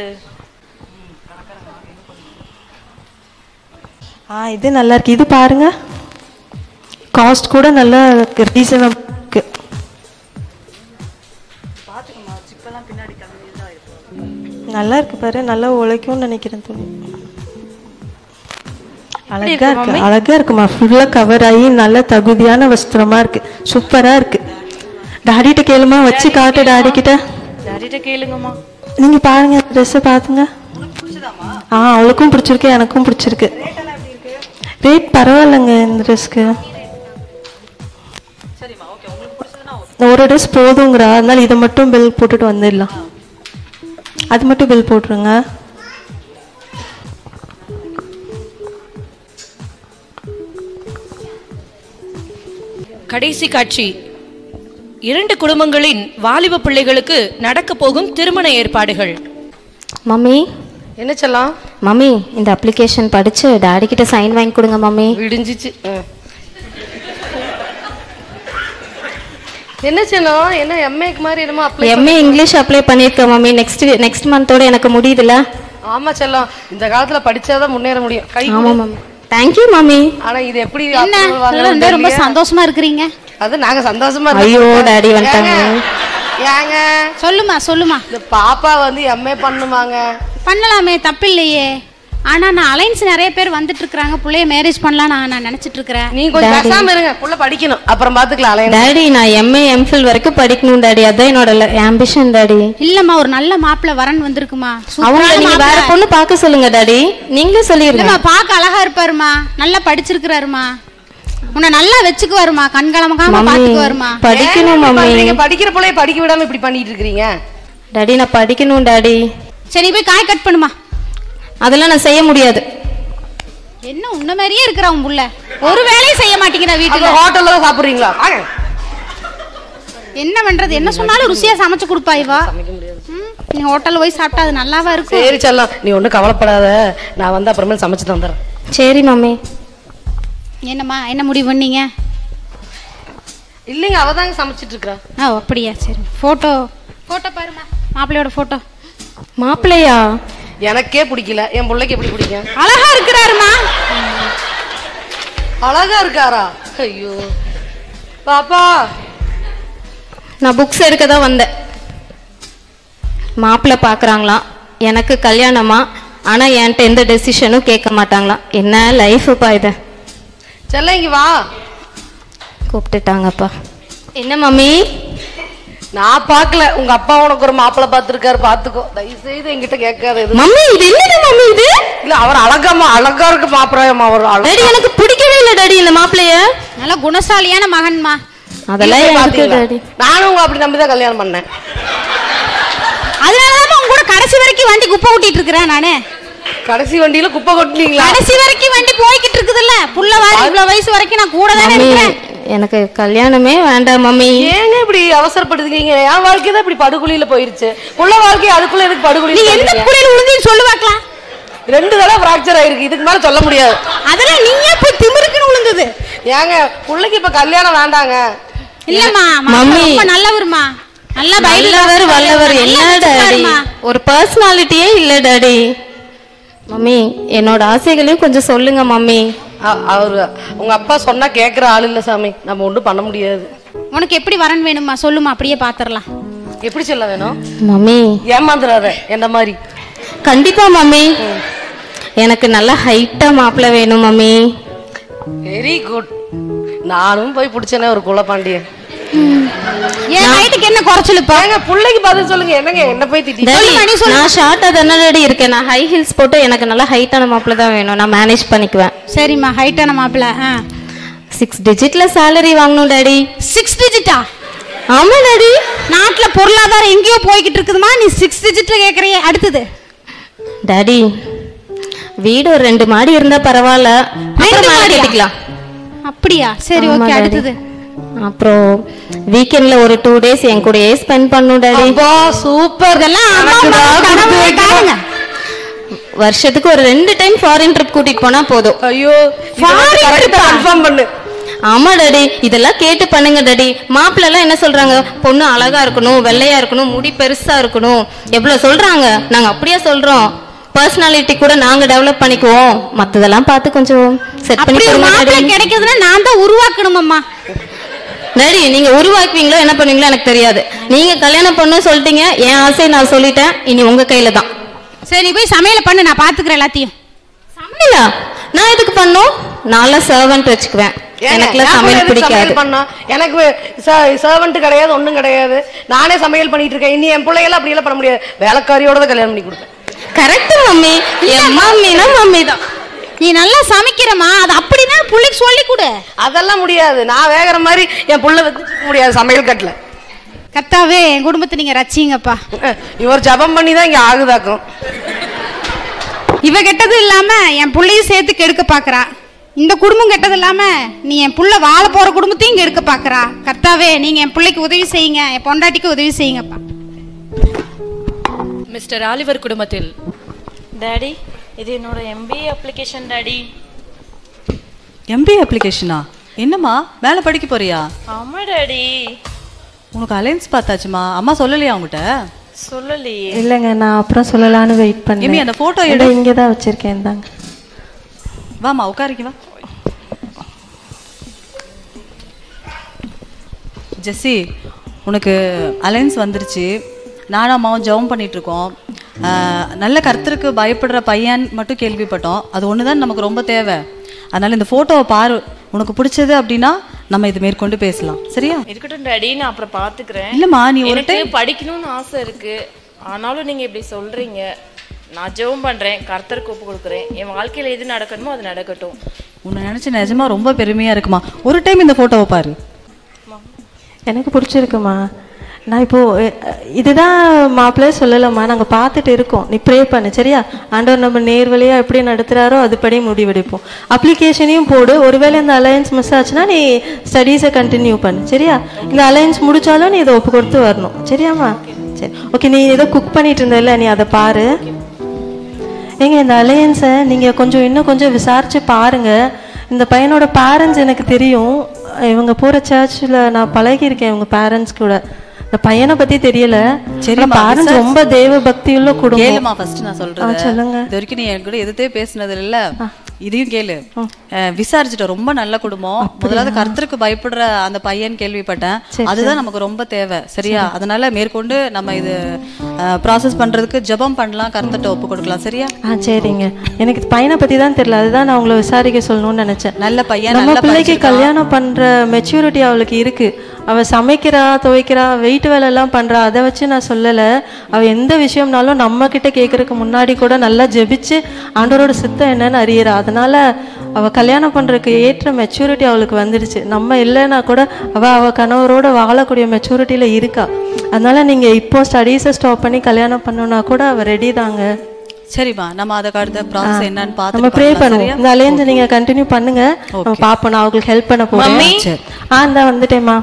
ஆ இது நல்லா இருக்கு இது பாருங்க காஸ்ட் கூட நல்லா ரீசனபிள் இருக்கு நல்லா இருக்கு பாரு நல்லா உழைக்கும்னு நினைக்கிறேன் துணி அழகா இருக்கு அழகா இருக்குமா ஃபுல்லா கவர் ஆகி நல்ல தகுதியான வஸ்திரமா இருக்கு சூப்பரா இருக்கு டாடிட்ட கேளுமா வச்சு காட்டு டாடி கிட்ட டாடிட்ட கேளுங்கம்மா நீங்க பாருங்க ட்ரெஸ் பாத்துங்க ஆ அவளுக்கும் பிடிச்சிருக்கு எனக்கும் பிடிச்சிருக்கு ரேட் பரவாயில்லைங்க இந்த ட்ரெஸ்க்கு ஒரு ட்ரெஸ் போதுங்கிறா அதனால இதை மட்டும் பில் போட்டுட்டு வந்துடலாம் அது மட்டும் பில் போட்டுருங்க கடைசி காட்சி இரண்டு குடும்பங்களின் வாலிப பிள்ளைகளுக்கு நடக்க போகும் திருமண ஏற்பாடுகள் மம்மி என்ன செல்லாம் மம்மி இந்த அப்ளிகேஷன் படிச்சு டாடி கிட்ட சைன் வாங்கி கொடுங்க மம்மி விடிஞ்சிச்சு ஆ. என்ன செல்லம் என்ன எம்ஏக்கு மாதிரி என்னமோ அப்ளை எம்ஏ இங்கிலீஷ் அப்ளை பண்ணியிருக்கேன் மம்மி நெக்ஸ்ட் நெக்ஸ்ட் மந்தோட எனக்கு முடியுதுல ஆமா செல்லம் இந்த காலத்துல படிச்சாதான் முன்னேற முடியும் கை ஆமா மம்மி தேங்க்யூ மம்மி ஆனா இது எப்படி என்ன approval வாங்கணும்னு வந்து ரொம்ப தெரியலையே. சந்தோஷமா இருக்கிறீங்க அது நாங்க சந்தோஷமா ஐயோ இருக்கோம். டாடி வந்துட்டாங்க ஏங்க, ஏங்க சொல்லுமா சொல்லுமா இந்த பாப்பா வந்து எம்ஏ பண்ணுமாங்க பண்ணலாமே தப்பில்லையே ஆனா நான் அலைன்ஸ் நிறைய பேர் வந்துட்டு இருக்காங்க புள்ளைய மேரேஜ் பண்ணலாம் நான் நான் நினைச்சிட்டு இருக்கிறேன் நீ கொஞ்சம் பேசாம இருங்க புள்ள படிக்கணும் அப்புறம் பாத்துக்கலாம் அலையன் டாடி நான் எம்ஏ எம்ஃபில் வரைக்கும் படிக்கணும் டாடி அதான் என்னோட ஆம்பிஷன் டாடி இல்லம்மா ஒரு நல்ல மாப்பிள்ளை வரன் வந்திருக்குமா அவங்க சூப்பரான நீங்க வேற மாப்பிள்ளை. பொண்ணு பார்க்க சொல்லுங்க டாடி நீங்களே சொல்லிருங்க இல்லம்மா பார்க்க அழகா இருப்பாருமா நல்லா படிச்சிருக்கிறாருமா உன்னை நல்லா வச்சுக்குவாருமா கண்கலமக்காம மம்மி பாத்துக்குவாருமா படிக்கணும் மம்மி நீங்க படிக்கிற பிள்ளைய படிக்க விடாம இப்படி பண்ணிட்டு இருக்கீங்க டாடி நான் படிக்கணும் டாடி சரி நீ போய் காய் கட் பண்ணுமா அதெல்லாம் நான் செய்ய முடியாது என்ன உன்ன மாதிரியே இருக்கிற உன் புள்ள ஒரு வேலையும் செய்ய மாட்டேங்கிறா வீட்டுல அப்ப ஹோட்டல்ல தான் சாப்பிடுறீங்களா வாங்க. என்ன பண்றது என்ன சொன்னாலும் ருசியா சமைச்சு கொடுப்பா இவா சமைக்க முடியாது நீ ஹோட்டல் போய் சாப்பிட்டா அது நல்லாவா இருக்கும் சரி செல்லம் நீ ஒன்றும் கவலைப்படாத நான் வந்து அப்புறமேல் சமைச்சு தந்துடுறேன் சரி மம்மி என்னம்மா என்ன முடிவு பண்ணீங்க இல்லைங்க அவ தாங்க சமைச்சிட்டு இருக்கா ஆ அப்படியா சரி ஃபோட்டோ ஃபோட்டோ பாருமா மாப்பிள்ளையோட ஃபோட்டோ மாப்பிள்ளையா எனக்கே பிடிக்கல என் பிள்ளைக்கு எப்படி பிடிக்கும் அழகா இருக்கிறாருமா அழகா இருக்காரா ஐயோ பாப்பா நான் புக்ஸ் எடுக்க தான் வந்தேன் மாப்பிள்ளை பார்க்குறாங்களாம் எனக்கு கல்யாணமா ஆனால் என்கிட்ட எந்த டெசிஷனும் கேட்க மாட்டாங்களாம் என்ன லைஃபுப்பா இது செல்ல இங்க வா கூப்பிட்டுட்டாங்கப்பா என்ன மம்மி நான் பார்க்கல உங்க அப்பா உனக்கு ஒரு மாப்பிள்ளை பார்த்துருக்காரு பார்த்துக்கோ தயவு செய்து என்கிட்ட கேட்காத எதுவும் மம்மி இது என்னது மம்மி இது இல்ல அவர் அழகாமா அழகா இருக்கு மாப்பிள்ளையம்மா அவர் அழகா டாடி எனக்கு பிடிக்கவே இல்லை டாடி இந்த மாப்பிள்ளைய நல்ல குணசாலியான மகன்மா அதெல்லாம் நீங்க எனக்கு பாத்தீங்களா? டாடி நானும் உங்களை அப்படி நம்பி தான் கல்யாணம் பண்ணேன் அதனாலதான் உங்க கூட கடைசி வரைக்கும் வண்டி குப்பை ஓட்டிட்டு இருக்கிறேன் நானு கடைசி வண்டியில குப்பை கொட்டினீங்களா கடைசி வரைக்கும் வண்டி போய்கிட்டு இருக்குதுல்ல புள்ள வாரி இவ்வளவு வயசு வரைக்கும் நான் கூட தானே மம்மி இருக்கிறேன் எனக்கு கல்யாணமே வேண்டாம் மம்மி ஏங்க இப்படி அவசரப்படுத்துக்கீங்க என் வாழ்க்கை தான் இப்படி படுகுழியில போயிருச்சு உள்ள வாழ்க்கை அதுக்குள்ள எதுக்கு நீ படுகுழி எந்த குழியில விழுந்தீன்னு சொல்லு பார்க்கலாம் ரெண்டு தடவை ஃப்ராக்சர் ஆயிருக்கு இதுக்கு மேல சொல்ல முடியாது அதெல்லாம் நீயே போய் திமிருக்குன்னு விழுந்தது ஏங்க பிள்ளைக்கு இப்ப கல்யாணம் வேண்டாங்க இல்லம்மா மாப்பிள்ளை மம்மி. ரொம்ப நல்லவருமா நல்ல பைபிள் நல்லவர் வல்லவர் நல்லா என்ன டாடி வச்சிருக்காருமா. ஒரு பர்சனாலிட்டியே இல்ல டாடி மம்மி என்னோட ஆசைகளையும் கொஞ்சம் சொல்லுங்க மம்மி அ- அவரு உங்க அப்பா சொன்னா கேக்குற ஆள் இல்ல சாமி நம்ம ஒண்ணும் பண்ண முடியாது உனக்கு எப்படி வரன் வேணுமா சொல்லுமா அப்படியே பாத்துரலாம் எப்படி சொல்ல வேணும் மம்மி ஏமாந்துடாத என்ன மாதிரி கண்டிப்பா மம்மி எனக்கு நல்ல ஹைட்டா மாப்பிள்ளை வேணும் மம்மி வெரி குட் நானும் போய் பிடிச்சேனே ஒரு குலப்பாண்டியன் என் ஹைட்டுக்கு என்ன குறைச்சலுப்பா ஏங்க பிள்ளைக்கு பதில் சொல்லுங்க என்னங்க என்ன போய் திட்டி டாடி சொல்லுமா, நீ சொல்லு. நான் ஷார்ட்டா தானே டாடி இருக்கேன் நான் ஹை ஹீல்ஸ் போட்டு எனக்கு நல்ல ஹைட்டான மாப்பிள்ளை தான் வேணும் நான் மேனேஜ் பண்ணிக்குவேன் சரிம்மா ஹைட்டான மாப்பிள்ள சிக்ஸ் டிஜிட்ல salary வாங்கணும் டாடி சிக்ஸ் டிஜிட்டா ஆமா டாடி நாட்டுல பொருளாதாரம் எங்கேயோ போய்கிட்டு இருக்குதுமா நீ சிக்ஸ் டிஜிட்ல கேக்குறியே அடுத்தது டாடி வீடு ஒரு ரெண்டு மாடி இருந்தா பரவாயில்ல அப்புறம் மேல மாடியா? கட்டிக்கலாம் அப்படியா சரி ஆமா, ஓகே டாடி. அடுத்தது அப்புறம் வீக்கெண்ட்ல ஒரு டூ டேஸ் என் கூடயே ஸ்பெண்ட் பண்ணும் டாடி அப்பா சூப்பர் இதெல்லாம் அம்மா அம்மா கனவுல காணுங்க. வருஷத்துக்கு ஒரு ரெண்டு டைம் ஃபாரின் ட்ரிப் கூட்டிட்டு போனா போதும் ஐயோ கன்ஃபார்ம் பண்ணு ஆமா டாடி இதெல்லாம் கேட்டு பண்ணுங்க டாடி மாப்பிள்ளை எல்லாம் என்ன சொல்றாங்க பொண்ணு அழகா இருக்கணும் வெள்ளையா இருக்கணும் முடி பெருசா இருக்கணும் எவ்வளவு சொல்றாங்க நாங்க அப்படியே சொல்றோம் பர்சனாலிட்டி கூட நாங்க டெவலப் பண்ணிக்குவோம் மத்ததெல்லாம் பார்த்து கொஞ்சம் செட் பண்ணி அப்படி ஒரு கொடுங்க மாப்பிள்ளை டாடி. கிடைக்குதுன்னா நான் தான் உருவாக்கணும் அம்மா டாடி நீங்க உருவாக்குவீங்களோ என்ன பண்ணுவீங்களோ எனக்கு தெரியாது நீங்க கல்யாணம் பண்ண சொல்லிட்டீங்க என் ஆசையை நான் சொல்லிட்டேன் இனி உங்க கையில தான் சரி நீ போய் சமையல பண்ணு நான் பாத்துக்கிறேன் எல்லாத்தையும் சமையலா நான் எதுக்கு பண்ணும் நான்லாம் சர்வன்ட் வச்சுக்குவேன் ஏங்க, எனக்குலாம் நான் போய் சமையல் எதுக்கு பிடிக்காது சமையல் பண்ணா? எனக்கு சர்வெண்ட் கிடையாது ஒண்ணும் கிடையாது நானே சமையல் பண்ணிட்டு இருக்கேன் இனி என் பிள்ளைகள் அப்படி எல்லாம் பண்ண முடியாது வேலைக்காரியோட தான் கல்யாணம் பண்ணி கொடுப்பேன் கரெக்ட் மம்மி என் மம்மினா மம்மி தான் நீ நல்லா சமைக்கிறமா அது அப்படிதான் புள்ளைக்கு சொல்லி கொடு அதெல்லாம் முடியாது நான் வேகிற மாதிரி என் புள்ள வச்சுட்டு இருக்க முடியாது சமையல் கட்டுல கத்தாவே என் குடும்பத்தை நீங்க ரச்சிங்கப்பா இவர் ஜபம் பண்ணி தான் இங்க ஆகுதாக்கும் இவ கெட்டது இல்லாம என் புள்ளையும் சேர்த்து கெடுக்க பாக்குறா இந்த குடும்பம் கெட்டது இல்லாம நீ என் புள்ள வாழ போற குடும்பத்தையும் கெடுக்க பாக்குறா கர்த்தாவே நீங்க என் பிள்ளைக்கு உதவி செய்யுங்க என் பொண்டாட்டிக்கு உதவி செய்யுங்கப்பா மிஸ்டர் ஆலிவர் குடும்பத்தில் டாடி இது என்னோட எம்பிஏ அப்ளிகேஷன் டாடி எம்பிஏ அப்ளிகேஷனா என்னம்மா மேலே படிக்க போறியா ஆமா டாடி உனக்கு அலைன்ஸ் பார்த்தாச்சுமா அம்மா சொல்லலையா உங்ககிட்ட சொல்லலையே இல்லைங்க நான் அப்புறம் சொல்லலாம்னு வெயிட் எம்மி, பண்ணேன் அந்த photo இதோ எடு. இங்கே தான் வச்சிருக்கேன் தாங்க வாம்மா உட்காரிக்க வா ஜெஸ்ஸி உனக்கு அலைன்ஸ் வந்துருச்சு நானும் அம்மாவும் ஜெபம் பண்ணிட்டு இருக்கோம் ஆஹ், நல்ல கர்த்தருக்கு பயப்படுற பையன் மட்டும் கேள்விப்பட்டோம் அது ஒன்று தான் நமக்கு ரொம்ப தேவை அதனால இந்த ஃபோட்டோவை பாரு உனக்கு பிடிச்சது அப்படின்னா நம்ம இது மேற்கொண்டு பேசலாம் சரியா இருக்கட்டும் டாடி நான் அப்புறம் பாத்துக்கிறேன் இல்லம்மா, நீ ஒரு எனக்கு time- படிக்கணும்னு ஆசை இருக்கு ஆனாலும் நீங்க இப்படி சொல்றீங்க நான் ஜெபம் பண்றேன் கர்த்தருக்கு ஒப்பு கொடுக்குறேன் என் வாழ்க்கையில எது நடக்கணுமோ அது நடக்கட்டும் உன்னை நினச்சி நிஜமா ரொம்ப பெருமையாக இருக்குமா ஒரு டைம் இந்த ஃபோட்டோவை பாரு எனக்கு பிடிச்சிருக்குமா நான் இப்போ அஹ், இதுதான் மாப்பிள்ளையே சொல்லலம்மா நாங்கள் பார்த்துட்டு இருக்கோம் நீ ப்ரே பண்ணு சரியா ஆண்டவர் நம்ம நேர் வழியா எப்படி நடத்துறாரோ அதுபடி முடிவெடுப்போம் அப்ளிகேஷனையும் போடு ஒருவேளை இந்த அலையன்ஸ் மிஸ் ஆச்சுன்னா நீ ஸ்டடீஸை கண்டினியூ பண்ணு சரியா இந்த அலையன்ஸ் முடிச்சாலும் நீ இதை ஒப்பு கொடுத்து வரணும் சரியாம்மா சரி ஓகே நீ ஏதோ குக் பண்ணிட்டு இருந்தல நீ அதை பாரு ஏங்க இந்த அலையன்ஸை நீங்கள் கொஞ்சம் இன்னும் கொஞ்சம் விசாரிச்சு பாருங்க இந்த பையனோட பேரண்ட்ஸ் எனக்கு தெரியும் இவங்க போகிற சர்ச்சில் நான் பழகியிருக்கேன் இவங்க பேரண்ட்ஸ் கூட இந்த பையனை பற்றி தெரியல சரிம்மா, பேரண்ட்ஸ் விசாரிச்சு- ரொம்ப தேவ பக்தியுள்ள குடும்பம் கேளுமா ஃபர்ஸ்ட் நான் ஆ, சொல்றேன் சொல்லுங்க இது வரைக்கும் நீ என் கூட எதுத்தே பேசுனது இல்ல இதையும் கேளு அஹ், விசாரிச்சுட்டோம் ரொம்ப நல்ல குடும்பம் முதலாவது கர்த்தருக்கு பயப்படுற அந்த பையன் கேள்விப்பட்டேன் சரி, அதுதான் நமக்கு ரொம்ப தேவை சரியா அதனால மேற்கொண்டு நம்ம இது ப்ராசஸ் பண்றதுக்கு ஜெபம் பண்ணலாம் கர்த்தர்ட்ட ஒப்பு கொடுக்கலாம் சரியா ஆ சரிங்க எனக்கு இந்த பையனை பற்றி தான் தெரியல அதுதான் நான் உங்களை விசாரிக்க சொல்லணும்னு நினச்சேன் நல்ல பையன் நம்ம நல்லா பிள்ளைக்கு படிச்சிருக்கான். கல்யாணம் பண்ற மெச்சூரிட்டி அவளுக்கு இருக்கு அவ சமைக்கிறா துவைக்கிறா வெயிட் வேலை எல்லாம் பண்றா அதை வச்சு நான் சொல்லல அவ எந்த விஷயம்னாலும் நம்ம கிட்ட கேட்கறதுக்கு முன்னாடி கூட நல்லா ஜெபிச்சு ஆண்டவரோட சித்தம் என்னன்னு அறியறா அதனால அவ கல்யாணம் பண்றதுக்கு ஏற்ற மெச்சூரிட்டி அவளுக்கு வந்துடுச்சு நம்ம இல்லைன்னா கூட அவ அவ கணவரோட வாழக்கூடிய மெச்சூரிட்டியில இருக்கா அதனால நீங்க இப்போ ஸ்டடீஸை ஸ்டாப் பண்ணி கல்யாணம் பண்ணணும்னா கூட அவ ரெடி தாங்க சரிம்மா நம்ம அதுக்கு அடுத்த ப்ராசஸ் என்னன்னு நம்ம பார்த்து ப்ரே பண்ணுவோம் இந்த அலையன்ஸ் நீங்க கண்டினியூ பண்ணுங்க நம்ம பாப்போம் நான் அவங்களுக்கு ஹெல்ப் பண்ண போறேன் மம்மி. சரி. ஆ இந்த வந்துட்டேம்மா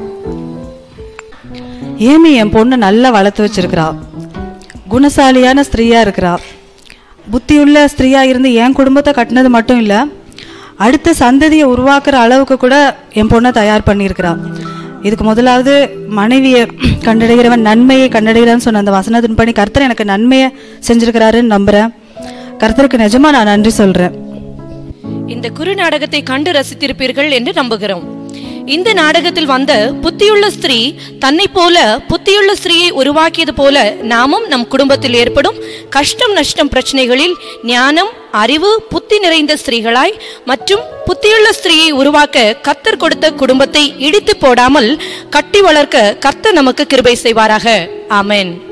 ஏமி என் பொண்ணு நல்லா வளர்த்து வச்சிருக்கிறா குணசாலியான ஸ்திரீயா இருக்கிறா புத்தியுள்ள ஸ்திரீயா இருந்து என் குடும்பத்தை கட்டினது மட்டும் இல்ல அடுத்த சந்ததியை உருவாக்குற அளவுக்கு கூட என் பொண்ணை தயார் பண்ணியிருக்கிறா இதுக்கு முதலாவது மனைவியை கண்டடைகிறவன் நன்மையை கண்டடைகிறான்னு சொன்ன அந்த வசனத்தின்படி கர்த்தர் எனக்கு நன்மையை செஞ்சிருக்கிறாருன்னு நம்புறேன் கர்த்தருக்கு நிஜமா நான் நன்றி சொல்றேன் இந்த குறு நாடகத்தை கண்டு ரசித்திருப்பீர்கள் என்று நம்புகிறோம் இந்த நாடகத்தில் வந்த புத்தியுள்ள ஸ்திரீ தன்னை போல புத்தியுள்ள ஸ்திரீயை உருவாக்கியது போல நாமும் நம் குடும்பத்தில் ஏற்படும் கஷ்டம் நஷ்டம் பிரச்சனைகளில் ஞானம் அறிவு புத்தி நிறைந்த ஸ்திரீகளாய் மற்றும் புத்தியுள்ள ஸ்திரீயை உருவாக்க கத்தர் கொடுத்த குடும்பத்தை இடித்து போடாமல் கட்டி வளர்க்க கர்த்தர் நமக்கு கிருபை செய்வாராக ஆமென்